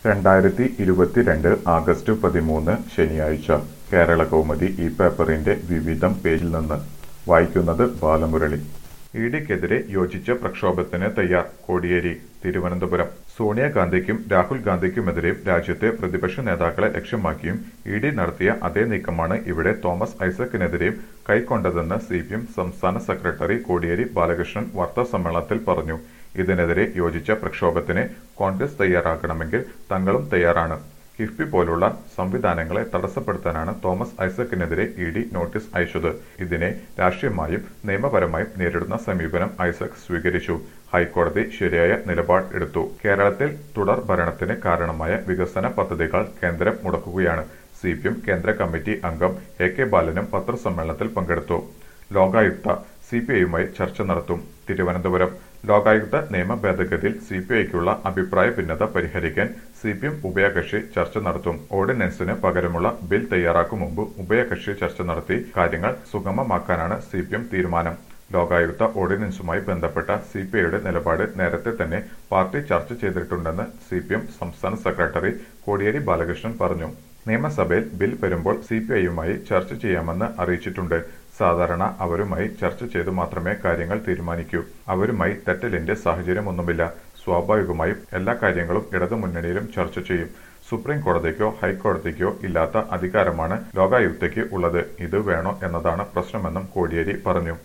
രണ്ടായിരത്തി ഇരുപത്തിരണ്ട് ആഗസ്റ്റ് പതിമൂന്ന് ശനിയാഴ്ച കേരള കൗമുദി ഈ പേപ്പറിന്റെ വിവിധം പേജിൽ നിന്ന് വായിക്കുന്നത് ബാലമുരളി ഇഡിക്കെതിരെ യോജിച്ച പ്രക്ഷോഭത്തിന് തയ്യാർ കോടിയേരി തിരുവനന്തപുരം സോണിയാഗാന്ധിക്കും രാഹുൽ ഗാന്ധിക്കുമെതിരെയും രാജ്യത്തെ പ്രതിപക്ഷ നേതാക്കളെ ലക്ഷ്യമാക്കിയും ഇ ഡി നടത്തിയ അതേ നീക്കമാണ് ഇവിടെ തോമസ് ഐസക്കിനെതിരെയും കൈക്കൊണ്ടതെന്ന് സി പി എം സംസ്ഥാന സെക്രട്ടറി കോടിയേരി ബാലകൃഷ്ണൻ വാർത്താസമ്മേളനത്തിൽ പറഞ്ഞു ഇതിനെതിരെ യോജിച്ച പ്രക്ഷോഭത്തിന് കോൺഗ്രസ് തയ്യാറാകണമെങ്കിൽ തങ്ങളും തയ്യാറാണ് കിഫ്ബി പോലുള്ള സംവിധാനങ്ങളെ തടസ്സപ്പെടുത്താനാണ് തോമസ് ഐസക്കിനെതിരെ ഇ ഡി നോട്ടീസ് അയച്ചത് ഇതിനെ രാഷ്ട്രീയമായും നിയമപരമായും നേരിടുന്ന സമീപനം ഐസക് സ്വീകരിച്ചു ഹൈക്കോടതി ശരിയായ നിലപാട് എടുത്തു കേരളത്തിൽ തുടർ ഭരണത്തിന് കാരണമായ വികസന പദ്ധതികൾ കേന്ദ്രം മുടക്കുകയാണ് സി പി എം കേന്ദ്ര കമ്മിറ്റി അംഗം എ കെ ബാലനും പത്രസമ്മേളനത്തിൽ പങ്കെടുത്തു ലോകായുക്ത സി പി ഐയുമായി ചർച്ച നടത്തും തിരുവനന്തപുരം ലോകായുക്ത നിയമ ഭേദഗതിയിൽ സി പി ഐക്കുള്ള അഭിപ്രായ ഭിന്നത പരിഹരിക്കാൻ സി പി എം ഉഭയകക്ഷി ചർച്ച നടത്തും ഓർഡിനൻസിന് പകരമുള്ള ബിൽ തയ്യാറാക്കും മുമ്പ് ഉഭയകക്ഷി ചർച്ച നടത്തി കാര്യങ്ങൾ സുഗമമാക്കാനാണ് സി പി എം തീരുമാനം ലോകായുക്ത ഓർഡിനൻസുമായി ബന്ധപ്പെട്ട സി പി ഐയുടെ നിലപാട് നേരത്തെ തന്നെ പാർട്ടി ചർച്ച ചെയ്തിട്ടുണ്ടെന്ന് സി പി എം സംസ്ഥാന സെക്രട്ടറി കോടിയേരി ബാലകൃഷ്ണൻ പറഞ്ഞു നിയമസഭയിൽ ബിൽ വരുമ്പോൾ സി പി ഐയുമായി ചർച്ച ചെയ്യാമെന്ന് അറിയിച്ചിട്ടുണ്ട് സാധാരണ അവരുമായി ചർച്ച ചെയ്ത് മാത്രമേ കാര്യങ്ങൾ തീരുമാനിക്കൂ അവരുമായി തെറ്റലിന്റെ സാഹചര്യമൊന്നുമില്ല സ്വാഭാവികമായും എല്ലാ കാര്യങ്ങളും ഇടതുമുന്നണിയിലും ചർച്ച ചെയ്യും സുപ്രീം കോടതിക്കോ ഹൈക്കോടതിക്കോ ഇല്ലാത്ത അധികാരമാണ് ലോകായുക്തയ്ക്ക് ഉള്ളത് ഇത് വേണോ എന്നതാണ് പ്രശ്നമെന്നും കോടിയേരി പറഞ്ഞു